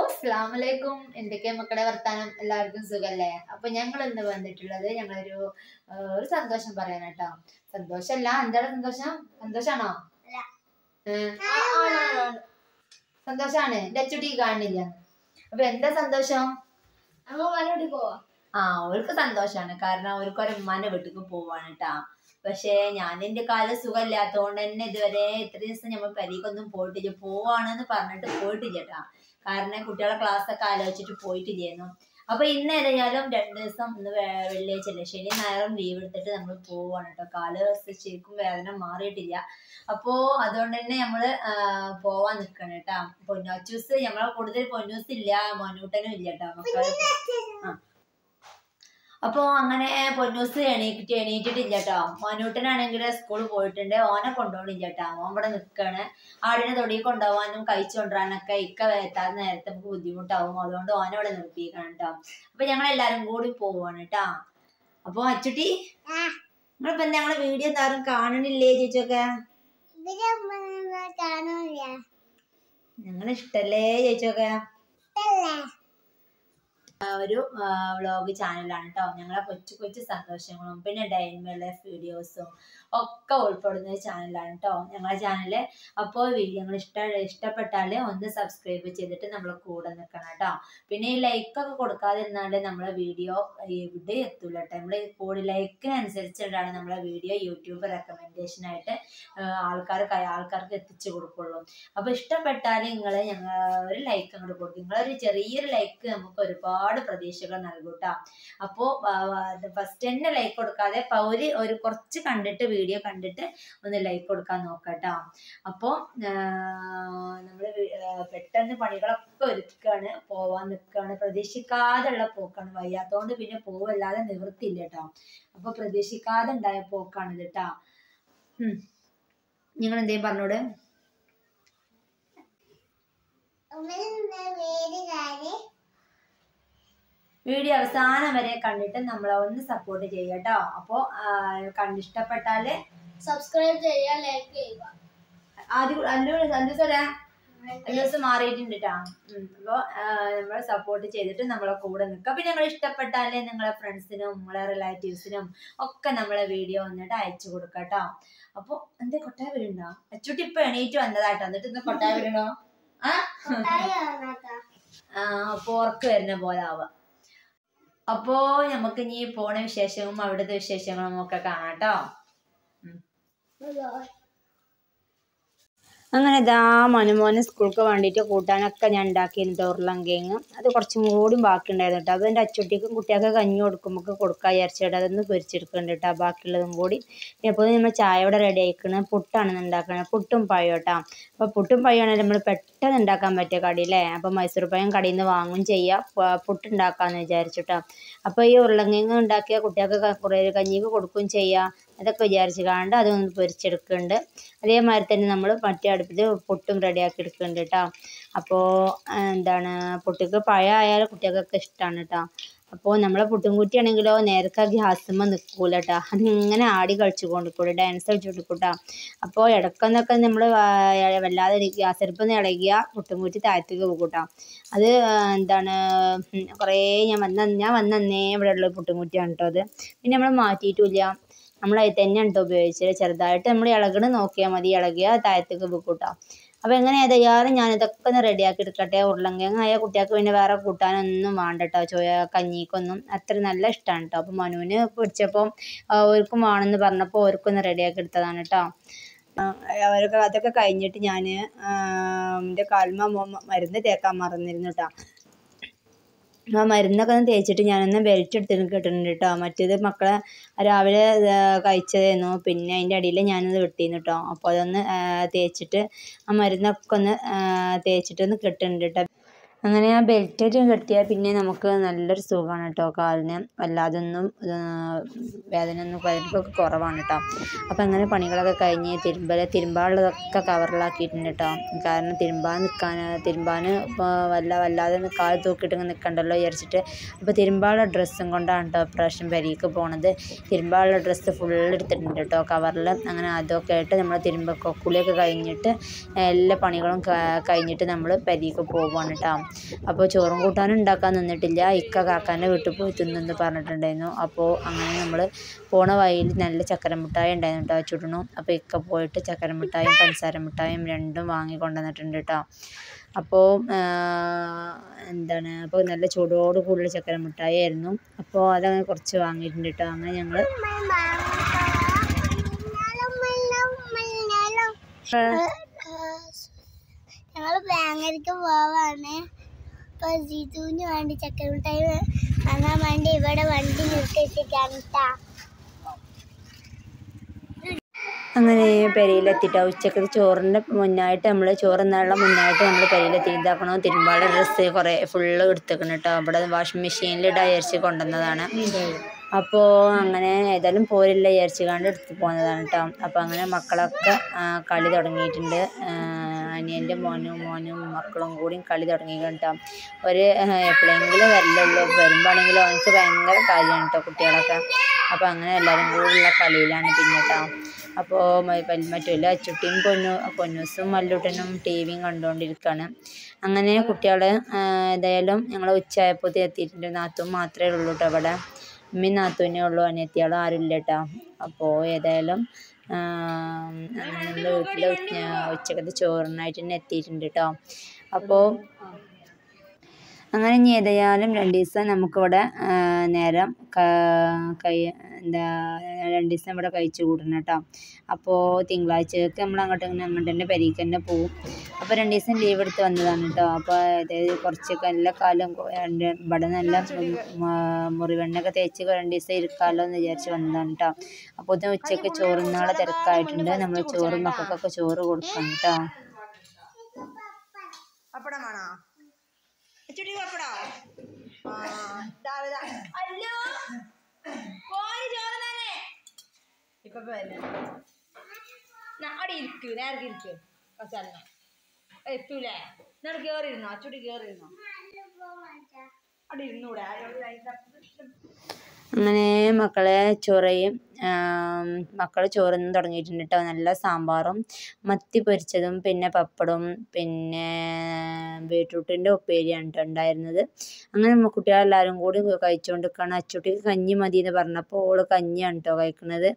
അസ്ലാമലൈക്കും എന്തൊക്കെയാ മക്കളുടെ വർത്താനം എല്ലാവർക്കും സുഖല്ലേ അപ്പൊ ഞങ്ങൾ ഇന്ന് വന്നിട്ടുള്ളത് ഞങ്ങളൊരു ആ, ഒരു സന്തോഷം പറയാനാട്ടോ സന്തോഷല്ല എന്താണ് സന്തോഷം സന്തോഷാണോ അല്ല. ഏ? സന്തോഷാണ് ലച്ചുട്ടി കാണില്ല അപ്പൊ എന്താ സന്തോഷം നമ്മ മലയോട്ട് പോവാ ആ അവർക്ക് സന്തോഷാണ് കാരണം അവർക്ക് ഒരു ഉമ്മാന്റെ വീട്ടിലേക്ക് പോവാണ് കേട്ടാ പക്ഷേ ഞാൻ എന്റെ കാലം സുഖമില്ലാത്തതുകൊണ്ട് തന്നെ ഇതുവരെ ഇത്ര ദിവസം നമ്മൾ പെരീക്കൊന്നും പോയിട്ടില്ല പോവാണെന്ന് പറഞ്ഞിട്ട് പോയിട്ടില്ല കേട്ടാ കാരണം കുട്ടികളെ ക്ലാസ് ഒക്കെ ആലോചിച്ചിട്ട് പോയിട്ടില്ലായിരുന്നു അപ്പൊ ഇന്ന് ഏതായാലും രണ്ട് ദിവസം ഇന്ന് വേ- വെള്ളിയാഴ്ച ശനി ഞായറും ലീവ് എടുത്തിട്ട് നമ്മൾ പോവാണ് കേട്ടോ കാല് ശരിക്കും വേദന മാറിയിട്ടില്ല അപ്പോ അതുകൊണ്ട് തന്നെ നമ്മള് ആ, പോവാൻ നിക്കണം കേട്ടാ പൊന്നൂസ് നമ്മളെ കൂടുതൽ പൊന്നൂസ് ഇല്ല മൊന്നൂട്ടനും ഇല്ല കേട്ടാ മക്കള് അപ്പോ അങ്ങനെ പൊന്നൂസ് എണീറ്റിട്ട് എണീറ്റിട്ടില്ല കേട്ടോ മോനൂട്ടനാണെങ്കിൽ സ്കൂളിൽ പോയിട്ടുണ്ട് ഓനെ കൊണ്ടുപോകണില്ല കേട്ടോ ഓൻ ഇവിടെ നിൽക്കാണ് ആടിനെ തൊടി കൊണ്ടുപോകാനും കഴിച്ചു കൊണ്ടുവരാനൊക്കെ ഇക്ക എത്താത്ത നേരത്തെ നമുക്ക് ബുദ്ധിമുട്ടാവും അതുകൊണ്ട് ഓനെ ഇവിടെ നിർത്തിയിരിക്കണം കേട്ടോ അപ്പൊ ഞങ്ങൾ എല്ലാരും കൂടി പോവാണ് കേട്ടോ അപ്പൊ അച്ചുട്ടി ആ. നിങ്ങളിപ്പോ എന്താ ഞങ്ങളെ വീഡിയോ എന്താരും കാണണില്ലേ ചേച്ചൊക്കെ ഇവരെ കാണൂല ഞങ്ങളെ ഇഷ്ടല്ലേ ചേച്ചൊക്കെ ഇതല്ലേ ഒരു വ്ളോഗ് ചാനലാണ് കേട്ടോ ഞങ്ങളെ കൊച്ചു കൊച്ചു സന്തോഷങ്ങളും പിന്നെ ഡൈൻമേ ലൈഫ് വീഡിയോസും ഒക്കെ ഉൾപ്പെടുന്ന ഒരു ചാനലാണ് കേട്ടോ ഞങ്ങളെ ചാനല് അപ്പോൾ വീഡിയോ നിങ്ങൾ ഇഷ്ട ഇഷ്ടപ്പെട്ടാൽ ഒന്ന് സബ്സ്ക്രൈബ് ചെയ്തിട്ട് നമ്മളെ കൂടെ നിൽക്കണം കേട്ടോ പിന്നെ ഈ ലൈക്കൊക്കെ കൊടുക്കാതിരുന്നാൽ നമ്മളെ വീഡിയോ എവിടെ എത്തൂല കേട്ടോ നമ്മൾ കൂടി ലൈക്കിനനുസരിച്ചിട്ടാണ് നമ്മളെ വീഡിയോ യൂട്യൂബ് റെക്കമെൻഡേഷൻ ആയിട്ട് ആൾക്കാർ ആൾക്കാർക്ക് എത്തിച്ചു കൊടുക്കുള്ളൂ അപ്പോൾ ഇഷ്ടപ്പെട്ടാൽ നിങ്ങൾ ഞങ്ങൾ ഒരു ലൈക്ക് അങ്ങോട്ട് കൊടുക്കും നിങ്ങളൊരു ചെറിയൊരു ലൈക്ക് നമുക്ക് ഒരുപാട് പ്രതീക്ഷകൾ നൽകും കേട്ടോ അപ്പോൾ ഫസ്റ്റ് തന്നെ ലൈക്ക് കൊടുക്കാതെ പൗര് ഒരു കുറച്ച് കണ്ടിട്ട് വീഡിയോ കണ്ടിട്ട് ഒന്ന് ലൈക്ക് കൊടുക്കാൻ നോക്കട്ടോ അപ്പോൾ നമ്മൾ പെട്ടെന്ന് പണികളൊക്കെ ഒരുക്കാണ് പോവാൻ നിൽക്കുകയാണ് പ്രതീക്ഷിക്കാതെയുള്ള പോക്കാണ് വയ്യാത്തോണ്ട് പിന്നെ പോവല്ലാതെ നിവൃത്തിയില്ല കേട്ടോ അപ്പോൾ പ്രതീക്ഷിക്കാതെ ഉണ്ടായ പോക്കാണ് ഇത് കേട്ടോ നിങ്ങൾ എന്തേലും പറഞ്ഞോട് ഉമ്മന്റെ പേര് കാര്യം വീഡിയോ അവസാനം വരെ കണ്ടിട്ട് നമ്മളെ ഒന്ന് സപ്പോർട്ട് ചെയ്യട്ടോ അപ്പോൾ കണ്ടിഷ്ടപ്പെട്ടാല് സബ്സ്ക്രൈബ് ചെയ്യുക ലൈക്ക് ചെയ്യുക ആദ്യം അല്ലു അല്ലു സാറേ അല്ലു ദിവസം മാറിയിട്ടുണ്ട് കേട്ടോ അപ്പോൾ നമ്മൾ സപ്പോർട്ട് ചെയ്തിട്ട് നമ്മളെ കൂടെ നിൽക്കുക പിന്നെ നിങ്ങൾ ഇഷ്ടപ്പെട്ടാല് നിങ്ങളെ ഫ്രണ്ട്സിനും നിങ്ങളെ റിലേറ്റീവ്സിനും ഒക്കെ നമ്മളെ വീഡിയോ വന്നിട്ട് അയച്ചു കൊടുക്കുക കേട്ടോ അപ്പോൾ എന്തേ കൊട്ടായ വരുന്നുണ്ടോ അച്ചുട്ടി ഇപ്പൊ എണീറ്റ് വന്നതാട്ടോ എന്നിട്ട് ഇന്ന് കൊട്ടായ വരണോ ആ കൊട്ടായി കാണാത്ത ആ, അപ്പൊ ഉറക്ക് വരുന്ന പോലെ ആവുക അപ്പോ നമുക്ക് ഇനി പോണ വിശേഷവും അവിടുത്തെ വിശേഷങ്ങളും ഒക്കെ കാണാം കേട്ടോ അങ്ങനെ ഇതാ മനുമോന് സ്കൂൾക്ക് വേണ്ടിയിട്ട് കൂട്ടാനൊക്കെ ഞാൻ ഉണ്ടാക്കിയിരുന്നു ഉരുളങ്കിഴങ്ങ് അത് കുറച്ചും കൂടി ബാക്കി ഉണ്ടായിരുന്നു കേട്ടോ അത് എൻ്റെ അച്ചുട്ടിക്കും കുട്ടികൾക്ക് കഞ്ഞി കൊടുക്കുമ്പോൾ കൊടുക്കാൻ വിചാരിച്ചിട്ട് അതൊന്ന് പൊരിച്ചെടുക്കുന്നുണ്ട് കേട്ടോ ബാക്കിയുള്ളതും കൂടി പിന്നെ അപ്പോൾ നമ്മൾ ചായ ഇവിടെ റെഡി ആയിക്കുന്നത് പുട്ടാണ് ഇന്ന് ഉണ്ടാക്കുന്നത് പുട്ടും പഴം കേട്ടോ അപ്പോൾ പുട്ടും പഴമാണെങ്കിൽ നമ്മൾ പെട്ടെന്ന് ഉണ്ടാക്കാൻ പറ്റിയ കടി അല്ലേ അപ്പോൾ മൈസൂർ പഴം കടയിൽ നിന്ന് വാങ്ങും ചെയ്യാം പ- പുട്ടുണ്ടാക്കാമെന്ന് വിചാരിച്ചിട്ടോ അപ്പോൾ ഈ ഉരുളങ്കിഴങ്ങ് ഉണ്ടാക്കിയ കുട്ടികൾക്ക് കുറേ കഞ്ഞിക്ക് കൊടുക്കുകയും ചെയ്യാം അതൊക്കെ വിചാരിച്ച് കാണണ്ട് അതൊന്ന് പൊരിച്ചെടുക്കുന്നുണ്ട് അതേമാതിരി തന്നെ നമ്മൾ മറ്റേ അടുപ്പിൽ പുട്ടും റെഡിയാക്കി എടുക്കുന്നുണ്ട് കേട്ടോ അപ്പോൾ എന്താണ് പുട്ടിക്ക് പഴം ആയാലും കുട്ടികൾക്കൊക്കെ ഇഷ്ടമാണ് കേട്ടോ അപ്പോൾ നമ്മളെ പുട്ടും കുറ്റിയാണെങ്കിലോ നേരത്തെ ഗ്യാസുമ്മ നിൽക്കൂല കേട്ടോ അതിങ്ങനെ ആടി കളിച്ചു കൊണ്ടിരിക്കൂടെ ഡാൻസ് കളിച്ചു കൊണ്ടിരിക്കൂട്ടോ അപ്പോൾ ഇടക്കൊന്നൊക്കെ നമ്മൾ വല്ലാതെ ഗ്യാസ് അടുപ്പൊന്ന് ഇളകിയ പുട്ടും കുറ്റി താഴത്തേക്ക് പോകും കേട്ടോ അത് ആ, എന്താണ് ഉം, കുറേ ഞാൻ വന്ന ഞാൻ വന്നന്നേ ഇവിടെ ഉള്ള പുട്ടും കുറ്റിയാണ് കേട്ടോ അത് പിന്നെ നമ്മൾ മാറ്റിയിട്ടില്ല നമ്മൾ അതിൽ തന്നെയാണ് കേട്ടോ ഉപയോഗിച്ചത് ചെറുതായിട്ട് നമ്മൾ ഇളകണ് നോക്കിയാൽ മതി ഇളകിയ താഴത്തേക്ക് വെക്കും കേട്ടോ അപ്പോൾ എങ്ങനെ ഏതായാലും ഞാനിതൊക്കെ ഒന്ന് റെഡിയാക്കി എടുക്കട്ടെ ഉരുളങ്കിഴങ്ങ് ആയ കുട്ടികൾക്ക് പിന്നെ വേറെ കൂട്ടാനൊന്നും വേണ്ട കേട്ടോ ചോയ കഞ്ഞിക്കൊന്നും അത്ര നല്ല ഇഷ്ടമാണ് കേട്ടോ അപ്പോൾ മനുവിന് പിടിച്ചപ്പോൾ അവർക്കും വേണമെന്ന് പറഞ്ഞപ്പോൾ അവർക്കൊന്ന് റെഡിയാക്കി എടുത്തതാണ് കേട്ടോ അവരൊക്കെ അതൊക്കെ കഴിഞ്ഞിട്ട് ഞാൻ എൻ്റെ കാൽമ മ- മരുന്ന് തേക്കാൻ മറന്നിരുന്നു കേട്ടോ ആ മരുന്നൊക്കെ ഒന്ന് തേച്ചിട്ട് ഞാനൊന്ന് ബെൽറ്റ് എടുത്തിട്ട് കിട്ടുന്നുണ്ട് കേട്ടോ മറ്റേത് മക്കളെ രാവിലെ ആ, കഴിച്ചതായിരുന്നു പിന്നെ അതിൻ്റെ അടിയിൽ ഞാനത് വെട്ടിയിരുന്നു കേട്ടോ അപ്പോൾ അതൊന്ന് ആ, തേച്ചിട്ട് ആ മരുന്നൊക്കെ ഒന്ന് ആ, തേച്ചിട്ടൊന്ന് കെട്ടുന്നുണ്ട് കേട്ടോ അങ്ങനെ ആ ബെൽറ്റായിട്ട് കെട്ടിയാൽ പിന്നെ നമുക്ക് നല്ലൊരു സുഖമാണ് കേട്ടോ കാലിന് വല്ലാതൊന്നും ആ, വേദന ഒന്നും പരിക്കൊക്കെ കുറവാണ് കേട്ടോ അപ്പോൾ അങ്ങനെ പണികളൊക്കെ കഴിഞ്ഞ് തിരുമ്പൽ തിരുമ്പാനുള്ളതൊക്കെ കവറിലാക്കിയിട്ടുണ്ട് കേട്ടോ കാരണം തിരുമ്പാൻ നിൽക്കാൻ തിരുമ്പാൻ വല്ല വല്ലാതെ ഒന്ന് കാൽ തൂക്കിയിട്ട് ഇങ്ങനെ നിൽക്കണ്ടല്ലോ വിചാരിച്ചിട്ട് അപ്പോൾ തിരുമ്പാനുള്ള ഡ്രസ്സും കൊണ്ടാണ് കേട്ടോ ഇപ്രാവശ്യം പെരീക്ക് പോണത് തിരുമ്പാനുള്ള ഡ്രസ്സ് ഫുൾ എടുത്തിട്ടുണ്ട് കേട്ടോ കവറിൽ അങ്ങനെ അതൊക്കെ ആയിട്ട് നമ്മൾ തിരുമ്പ കുളിയൊക്കെ കഴിഞ്ഞിട്ട് എല്ലാ പണികളും ക- കഴിഞ്ഞിട്ട് നമ്മൾ പെരീക്ക് പോവുകയാണ് കേട്ടോ അപ്പോൾ ചോറും കൂട്ടാനും ഉണ്ടാക്കാൻ നിന്നിട്ടില്ല ഇക്ക കാക്കാൻ്റെ വീട്ടിൽ പോയി തിന്നെന്ന് പറഞ്ഞിട്ടുണ്ടായിരുന്നു അപ്പോൾ അങ്ങനെ നമ്മൾ പോണ വഴിയിൽ നല്ല ചക്കര മിഠായി ഉണ്ടായിരുന്നു കേട്ടോ ചുടണു അപ്പോൾ ഇക്ക പോയിട്ട് ചക്കര മിഠായും പഞ്ചസാര മിഠായും രണ്ടും വാങ്ങി കൊണ്ടുവന്നിട്ടുണ്ട് കേട്ടോ അപ്പോൾ എന്താണ് അപ്പോൾ നല്ല ചൂടോട് കൂടുതൽ ചക്കര മിഠായി ആയിരുന്നു അപ്പോൾ അതങ്ങനെ കുറച്ച് വാങ്ങിയിട്ടുണ്ട് കേട്ടോ അങ്ങനെ ഞങ്ങൾ ഞങ്ങള് ബാങ്കർക്ക് പോവാണ് ഇപ്പൊ ജിതുവിന് വേണ്ടി ചക്കരമിഠായി വാങ്ങാൻ വേണ്ടി ഇവിടെ വണ്ടി നിർത്തിയിട്ടാണ് കേട്ടാ അങ്ങനെ പെരയിലെത്തിയിട്ട് ഉച്ചക്കത്തെ ചോറിൻ്റെ മുന്നായിട്ട് നമ്മൾ ചോറുന്നുള്ള മുന്നായിട്ട് നമ്മൾ പെരയിലെത്തി ഇതാക്കണോ തിരുമ്പാടെ ഡ്രസ്സ് കുറേ ഫുള്ള് എടുത്തേക്കണം കേട്ടോ ഇവിടെ വാഷിംഗ് മെഷീനിൽ ഇടാൻ വിചാരിച്ച് കൊണ്ടുവന്നതാണ് അപ്പോൾ അങ്ങനെ ഏതായാലും പോരില്ല വിചാരിച്ച് കണ്ട് എടുത്ത് പോകുന്നതാണ് കേട്ടോ അപ്പോൾ അങ്ങനെ മക്കളൊക്കെ ആ, കളി തുടങ്ങിയിട്ടുണ്ട് ആ, അനിയൻ്റെ മോനും മോനും മക്കളും കൂടിയും കളി തുടങ്ങിയിട്ടുണ്ട് കേട്ടോ ഒരു എപ്പോഴെങ്കിലും വരലുള്ളൂ വരുമ്പോഴാണെങ്കിലും അവനക്ക് ഭയങ്കര കാര്യമാണ് കേട്ടോ കുട്ടികളൊക്കെ അപ്പോൾ അങ്ങനെ എല്ലാവരും കൂടിയുള്ള കളിയിലാണ് പിന്നെ കേട്ടോ അപ്പോൾ മറ്റുള്ള അച്ചുട്ടിയും പൊന്നു പൊന്നൂസും മല്ലൂട്ടനും ടി വിയും കണ്ടുകൊണ്ടിരിക്കുകയാണ് അങ്ങനെ കുട്ടികൾ ഏതായാലും ഞങ്ങൾ ഉച്ചയായപ്പോൾ എത്തിയിട്ടുണ്ട് നാത്തും മാത്രമേ ഉള്ളൂ കേട്ടോ അവിടെ ഉമ്മയും നാത്തൂനേ ഉള്ളൂ അനിയത്തിയാളും ആരും ഇല്ല കേട്ടോ അപ്പോൾ ഏതായാലും അങ്ങനെ നമ്മൾ വീട്ടിൽ ഉച്ചക്കത്തെ ചോറിനായിട്ട് തന്നെ എത്തിയിട്ടുണ്ട് കേട്ടോ അപ്പോൾ അങ്ങനെ ഇനി ഏതായാലും രണ്ട് ദിവസം നമുക്കിവിടെ ആ, നേരം ക- കൈ എന്താ രണ്ട് ദിവസം ഇവിടെ കഴിച്ചു കൂട്ടണം കേട്ടോ അപ്പോൾ തിങ്കളാഴ്ചയൊക്കെ നമ്മൾ അങ്ങോട്ട് ഇങ്ങനെ അങ്ങോട്ട് തന്നെ പെരീക്ക് തന്നെ പോവും അപ്പോൾ രണ്ട് ദിവസം ലീവ് എടുത്ത് വന്നതാണ് കേട്ടോ അപ്പോൾ അതായത് കുറച്ചൊക്കെ നല്ല കാലം കൊ- രണ്ട് ഇവിടെ നല്ല മ- മുറിവെണ്ണയൊക്കെ തേച്ച് രണ്ട് ദിവസം ഇരിക്കാമല്ലോ എന്ന് വിചാരിച്ച് വന്നതാണ് കേട്ടോ അപ്പോൾ ഇത് ഉച്ചയ്ക്ക് ചോറുന്നാളെ തിരക്കായിട്ടുണ്ട് നമ്മൾ ചോറ് മക്കൾക്കൊക്കെ ചോറ് കൊടുക്കണം കേട്ടോ പപ്പടം വേണോ ചുടി പപ്പടോ ആ, ദാ, ദാ. അല്ലോ പോയി ചോറ് തന്നെ ഇപ്പൊ വരണേ അവിടെ ഇരിക്കൂ നേരെ ഇരിക്കൂ കസാലിനോ എത്തൂലേ എന്നിട്ട് കേറിയിരുന്നോ അച്ചുടി കേറിയിരുന്നോ അവിടെ ഇരുന്നൂടെ ആരോട് അങ്ങനെ മക്കളെ ചോറയും മക്കൾ ചോറുന്ന് തുടങ്ങിയിട്ടുണ്ട് കേട്ടോ നല്ല സാമ്പാറും മത്തി പൊരിച്ചതും പിന്നെ പപ്പടവും പിന്നെ ബീട്രൂട്ടിൻ്റെ ഉപ്പേരിയാണ് കേട്ടോ ഉണ്ടായിരുന്നത് അങ്ങനെ നമ്മ കുട്ടികളെല്ലാവരും കൂടി കഴിച്ചുകൊണ്ട് നിൽക്കുകയാണ് അച്ചുട്ടിക്ക് കഞ്ഞി മതി എന്ന് പറഞ്ഞപ്പോൾ ഓള് കഞ്ഞിയാണ് കേട്ടോ കഴിക്കുന്നത്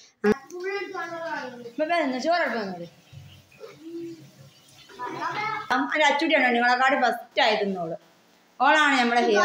ചോറെടുപ്പ് വന്നോളി അല്ല അച്ചുടിയാണോ നിങ്ങളെക്കാട് ഫസ്റ്റ് ആയിരുന്നോള് ഓളാണ് നമ്മളെ ഹീറോ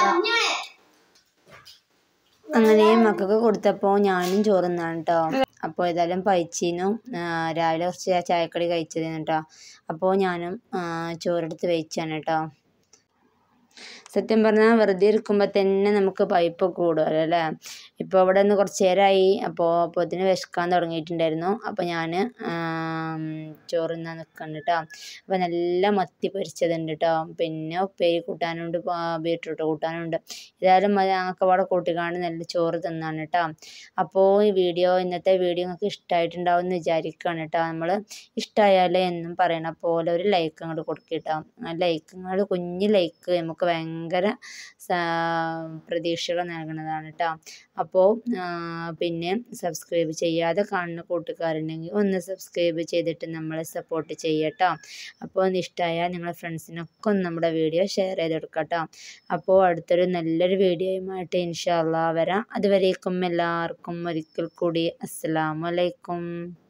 അങ്ങനെ മക്കൾക്ക് കൊടുത്തപ്പോൾ ഞാനും ചോറുന്നാണ് കേട്ടോ അപ്പോൾ ഏതായാലും പൈച്ചിന്നു രാവിലെ കുറച്ച് ചായക്കടി കഴിച്ചതിന് കേട്ടോ അപ്പോൾ ഞാനും ആ, ചോറെടുത്ത് വെച്ചാണ് കേട്ടോ സത്യം പറഞ്ഞാൽ വെറുതെ ഇരിക്കുമ്പോൾ തന്നെ നമുക്ക് പൈപ്പ് കൂടുമല്ലോ അല്ലേ ഇപ്പോൾ അവിടെ നിന്ന് കുറച്ച് നേരമായി അപ്പോൾ അപ്പോൾ ഇതിന് വിശക്കാൻ തുടങ്ങിയിട്ടുണ്ടായിരുന്നു അപ്പോൾ ഞാൻ ചോറുന്നാൻ നിൽക്കുന്നുണ്ട് കേട്ടോ അപ്പോൾ നല്ല മത്തി പൊരിച്ചതുണ്ട് കേട്ടോ പിന്നെ ഉപ്പേരി കൂട്ടാനുണ്ട് ബീട്രൂട്ട് കൂട്ടാനുണ്ട് ഏതായാലും അത് ഞങ്ങൾക്ക് അവിടെ കൂട്ടിക്കാണ്ട് നല്ല ചോറ് തിന്നാണ് കേട്ടോ അപ്പോൾ ഈ വീഡിയോ ഇന്നത്തെ വീഡിയോ നിങ്ങൾക്ക് ഇഷ്ടമായിട്ടുണ്ടാവും എന്ന് വിചാരിക്കുകയാണ് കേട്ടോ നമ്മൾ ഇഷ്ടമായാലേ എന്നും പറയണ പോലെ ഒരു ലൈക്ക് അങ്ങോട്ട് കൊടുക്കുക കേട്ടോ ആ ലൈക്ക് നിങ്ങൾ കുഞ്ഞ് ലൈക്ക് നമുക്ക് ഭയങ്കര സാ- പ്രതീക്ഷകൾ നൽകുന്നതാണ് കേട്ടോ അപ്പോൾ പിന്നെ സബ്സ്ക്രൈബ് ചെയ്യാതെ കാണുന്ന കൂട്ടുകാരുണ്ടെങ്കിൽ ഒന്ന് സബ്സ്ക്രൈബ് ചെയ്തിട്ട് നമ്മളെ സപ്പോർട്ട് ചെയ്യട്ടോ അപ്പോൾ ഒന്ന് ഇഷ്ടമായാൽ നിങ്ങളുടെ ഫ്രണ്ട്സിനൊക്കെ ഒന്ന് നമ്മുടെ വീഡിയോ ഷെയർ ചെയ്ത് കൊടുക്കാം കേട്ടോ അപ്പോൾ അടുത്തൊരു നല്ലൊരു വീഡിയോയുമായിട്ട് ഇൻഷാല്ലാ വരാം അതുവരേക്കും എല്ലാവർക്കും ഒരിക്കൽ കൂടി അസ്സലാമു അലൈക്കും